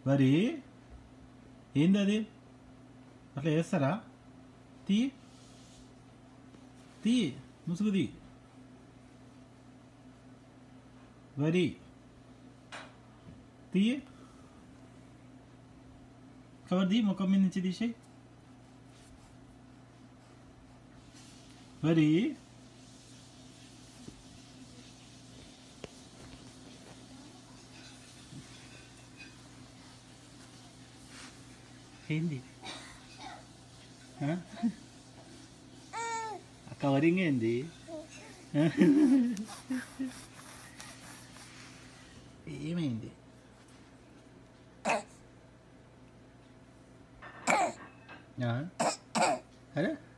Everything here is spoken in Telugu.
వరి ఏంది అది అట్లా చేస్తారా తీ తీ ముసుగుది వరి తీ కవర్ ది ముఖం మీద నుంచి తీసేయి వరి ఏంది ఆ? ఆ కవరింగ్ ఏంది ఏమైంది ఆ? అరే